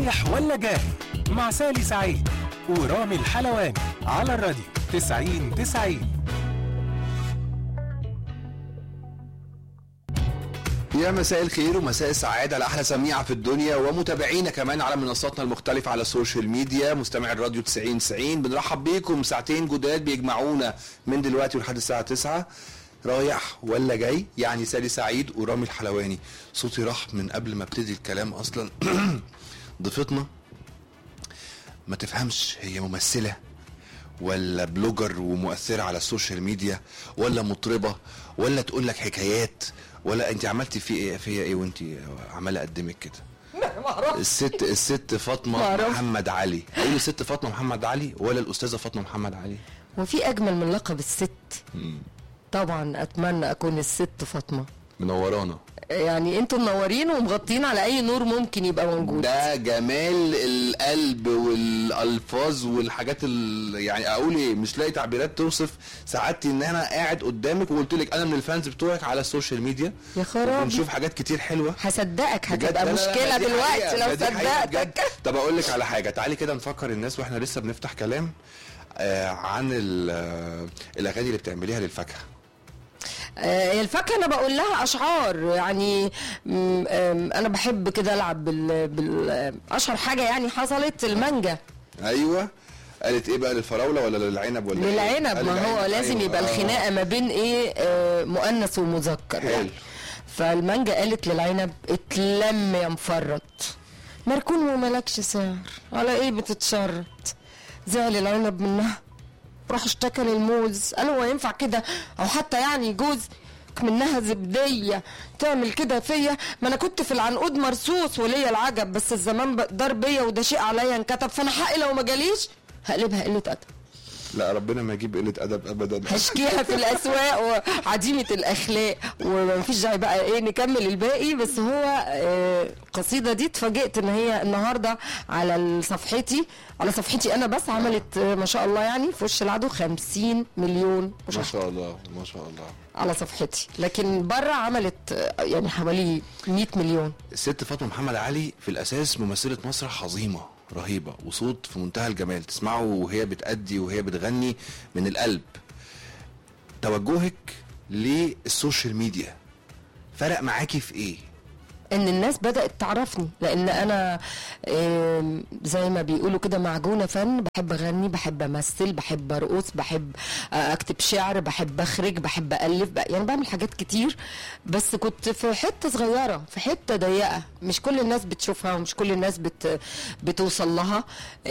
رايح ولا جاي مع سالي سعيد ورامي الحلواني على الراديو 90 90 يا مساء الخير ومساء السعادة على أحلى سميعة في الدنيا ومتابعينا كمان على منصاتنا المختلفة على السوشيال ميديا مستمع الراديو 90 90 بنرحب بيكم ساعتين جداد بيجمعونا من دلوقتي لحد الساعة 9 رايح ولا جاي يعني سالي سعيد ورامي الحلواني صوتي راح من قبل ما ابتدي الكلام أصلا ضيفتنا ما تفهمش هي ممثلة ولا بلوجر ومؤثرة على السوشيال ميديا ولا مطربة ولا تقول لك حكايات ولا انت عملتي في ايه فيا ايه وانت عماله اقدمك كده الست الست فاطمه معرفش. محمد علي اقول الست فاطمه محمد علي ولا الاستاذه فاطمه محمد علي وفي اجمل من لقب الست طبعا اتمنى اكون الست فاطمه منورانا يعني انتوا منورين ومغطين على اي نور ممكن يبقى موجود ده جمال القلب والالفاظ والحاجات ال... يعني اقول ايه مش لاقي تعبيرات توصف سعادتي ان انا قاعد قدامك وقلت لك انا من الفانز بتوعك على السوشيال ميديا يا خرابي. بنشوف حاجات كتير حلوه هصدقك بجد؟ هتبقى لا، لا، لا، مشكله دي دلوقتي حقيقة، لو دي حقيقة بجد. صدقتك طب اقول لك على حاجه تعالي كده نفكر الناس واحنا لسه بنفتح كلام آه عن ال- آه، الاغاني اللي بتعمليها للفاكهه آه، الفاكهه انا بقول لها اشعار يعني م- آم، انا بحب كده العب بال, بال اشهر حاجه يعني حصلت المانجا ايوه قالت ايه بقى للفراوله ولا للعنب ولا إيه؟ للعنب قال ما هو العنب، لازم أيوة. يبقى آه. الخناقه ما بين ايه آه، مؤنث ومذكر حلو. يعني فالمانجا قالت للعنب اتلم يا مفرط مركون وملكش سعر على ايه بتتشرط زعل العنب منها راح اشتكى للموز قال هو ينفع كده او حتى يعني جوز منها زبدية تعمل كده فيا ما انا كنت في العنقود مرصوص وليا العجب بس الزمان ب- دار بيا وده شيء عليا انكتب فانا حقي لو ما جاليش هقلبها قلة ادب لا ربنا ما يجيب قله ادب ابدا هشكيها في الاسواق وعديمه الاخلاق ومفيش داعي بقى ايه نكمل الباقي بس هو آه، القصيده دي اتفاجئت ان هي النهارده على صفحتي على صفحتي انا بس عملت آه، ما شاء الله يعني في وش العدو 50 مليون ما مشاهده شاء الله ما شاء الله على صفحتي لكن بره عملت آه، يعني حوالي 100 مليون الست فاطمه محمد علي في الاساس ممثله مسرح عظيمه رهيبه وصوت في منتهى الجمال تسمعه وهي بتأدي وهي بتغني من القلب توجهك للسوشيال ميديا فرق معاكي في ايه ان الناس بدات تعرفني لان انا آم، زي ما بيقولوا كده معجونه فن بحب اغني بحب امثل بحب ارقص بحب آه، اكتب شعر بحب اخرج بحب الف ب- يعني بعمل حاجات كتير بس كنت في حته صغيره في حته ضيقه مش كل الناس بتشوفها ومش كل الناس بت بتوصل لها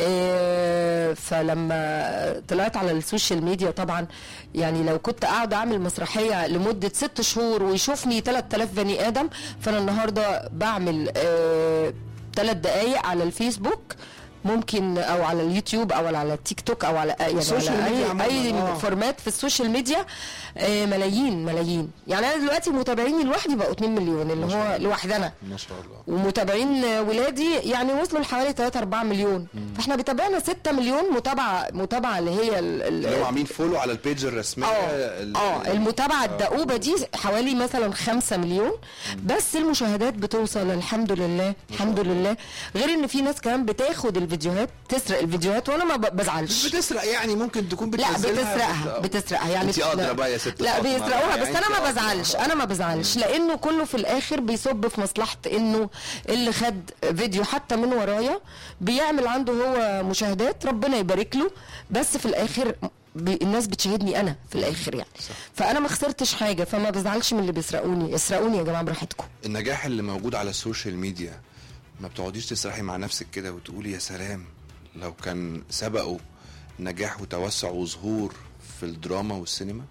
آه، فلما طلعت على السوشيال ميديا طبعا يعني لو كنت قاعده اعمل مسرحيه لمده ست شهور ويشوفني 3000 بني ادم فانا النهارده بعمل ثلاث دقايق على الفيسبوك ممكن او على اليوتيوب او على التيك توك او على يعني السوشيال على ميديا اي عموماً، اي آه. فورمات في السوشيال ميديا آه، ملايين ملايين يعني انا دلوقتي متابعيني لوحدي بقوا 2 مليون اللي هو لوحدنا ما شاء الله ومتابعين ولادي يعني وصلوا لحوالي 3 4 مليون فاحنا بيتابعنا 6 مليون متابعه متابعه اللي هي ال- ال- اللي هم عاملين فولو على البيج الرسميه اه ال- اه المتابعه الدؤوبه دي حوالي مثلا 5 مليون بس المشاهدات بتوصل الحمد لله الحمد لله غير ان في ناس كمان بتاخد الفيديوهات تسرق الفيديوهات وانا ما ب- مش بزعلش بتسرق يعني ممكن تكون لا بتنزلها بتسرقها بت- بتسرقها يعني انت ادرى لا- بقى يا ست لا فاطمة. بيسرقوها بس يعني انا انت ما أدرى. بزعلش انا ما بزعلش لانه كله في الاخر بيصب في مصلحه انه اللي خد فيديو حتى من ورايا بيعمل عنده هو مشاهدات ربنا يبارك له بس في الاخر بي الناس بتشاهدني انا في الاخر يعني فانا ما خسرتش حاجه فما بزعلش من اللي بيسرقوني اسرقوني يا جماعه براحتكم النجاح اللي موجود على السوشيال ميديا ما بتقعديش تسرحي مع نفسك كده وتقولي يا سلام لو كان سبقوا نجاح وتوسع وظهور في الدراما والسينما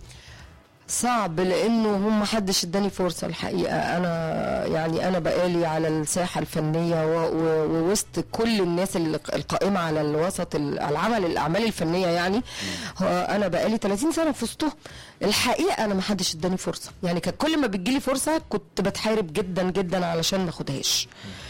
صعب لانه هم محدش اداني فرصه الحقيقه انا يعني انا بقالي على الساحه الفنيه و- و- ووسط كل الناس اللي ق- القائمه على الوسط ال- على العمل الاعمال الفنيه يعني هو انا بقالي 30 سنه في وسطهم الحقيقه انا محدش اداني فرصه يعني كانت كل ما بتجيلي فرصه كنت بتحارب جدا جدا علشان ما اخدهاش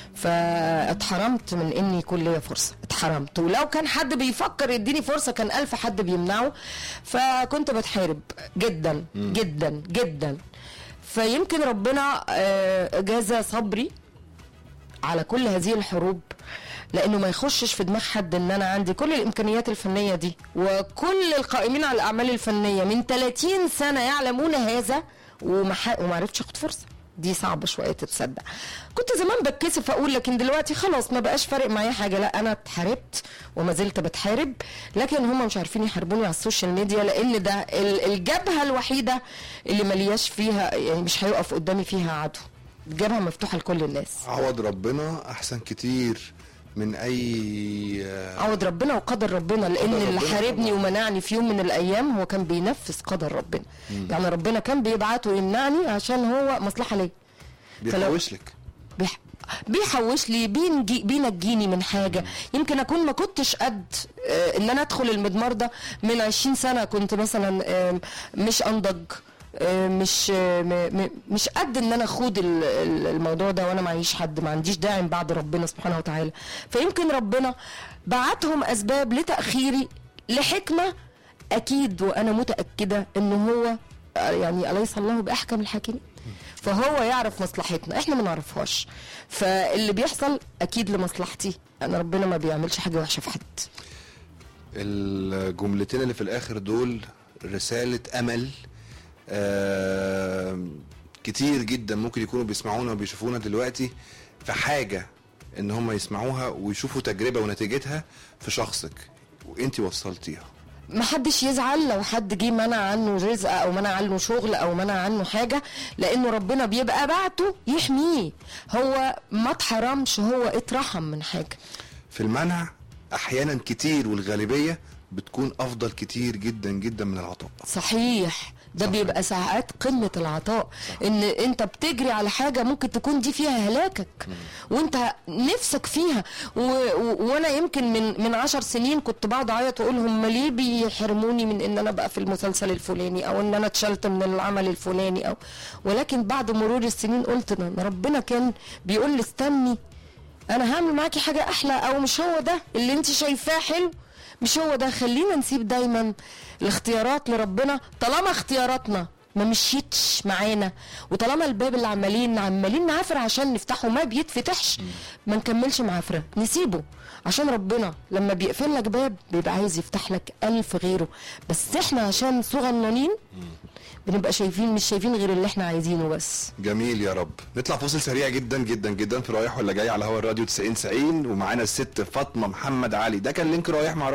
فاتحرمت من اني يكون ليا فرصه اتحرمت ولو كان حد بيفكر يديني فرصه كان الف حد بيمنعه فكنت بتحارب جدا جدا جدا فيمكن ربنا آه، جازى صبري على كل هذه الحروب لانه ما يخشش في دماغ حد ان انا عندي كل الامكانيات الفنيه دي وكل القائمين على الاعمال الفنيه من 30 سنه يعلمون هذا وما ح- وما عرفتش اخد فرصه دي صعبه شويه تتصدق كنت زمان بتكسف اقول لكن دلوقتي خلاص ما بقاش فارق معايا حاجه لا انا اتحاربت وما زلت بتحارب لكن هم مش عارفين يحاربوني على السوشيال ميديا لان ده ال- الجبهه الوحيده اللي ملياش فيها يعني مش هيقف قدامي فيها عدو الجبهه مفتوحه لكل الناس عوض ربنا احسن كتير من اي آه، عوض ربنا وقدر ربنا لان قدر اللي ربنا حاربني طبعا. ومنعني في يوم من الايام هو كان بينفذ قدر ربنا يعني ربنا كان بيبعته يمنعني عشان هو مصلحه ليا بيحوش لك بيح... بيحوش لي بينجي بينجيني من حاجه يمكن اكون ما كنتش قد آه، ان انا ادخل المضمار ده من 20 سنه كنت مثلا آه، مش انضج آه، مش آه، م- م- مش قد ان انا اخوض ال- ال- الموضوع ده وانا معيش حد ما عنديش داعم بعد ربنا سبحانه وتعالى فيمكن ربنا بعتهم اسباب لتاخيري لحكمه اكيد وانا متاكده ان هو آه، يعني اليس الله باحكم الحاكمين فهو يعرف مصلحتنا احنا ما نعرفهاش فاللي بيحصل اكيد لمصلحتي انا ربنا ما بيعملش حاجه وحشه في حد الجملتين اللي في الاخر دول رسالة امل آه كتير جدا ممكن يكونوا بيسمعونا وبيشوفونا دلوقتي في حاجة ان هم يسمعوها ويشوفوا تجربة ونتيجتها في شخصك وانت وصلتيها ما حدش يزعل لو حد جه منع عنه رزق او منع عنه شغل او منع عنه حاجه لانه ربنا بيبقى بعته يحميه هو ما اتحرمش هو اترحم من حاجه في المنع احيانا كتير والغالبية بتكون افضل كتير جدا جدا من العطاء صحيح ده صح. بيبقى ساعات قمة العطاء ان انت بتجري على حاجة ممكن تكون دي فيها هلاكك وانت نفسك فيها و... و... وانا يمكن من من عشر سنين كنت بقعد اعيط واقول هم ليه بيحرموني من ان انا ابقى في المسلسل الفلاني او ان انا اتشلت من العمل الفلاني او ولكن بعد مرور السنين قلت ان ربنا كان بيقول لي استني انا هعمل معاكي حاجه احلى او مش هو ده اللي انت شايفاه حلو مش هو ده خلينا نسيب دايما الاختيارات لربنا طالما اختياراتنا ما مشيتش معانا وطالما الباب اللي عمالين عمالين نعافر عشان نفتحه ما بيتفتحش ما نكملش معافره نسيبه عشان ربنا لما بيقفل لك باب بيبقى عايز يفتح لك ألف غيره بس احنا عشان صغننين بنبقى شايفين مش شايفين غير اللي احنا عايزينه بس جميل يا رب نطلع فاصل سريع جدا جدا جدا في رايح ولا جاي على هوا الراديو 90 90 ومعانا الست فاطمه محمد علي ده كان لينك رايح مع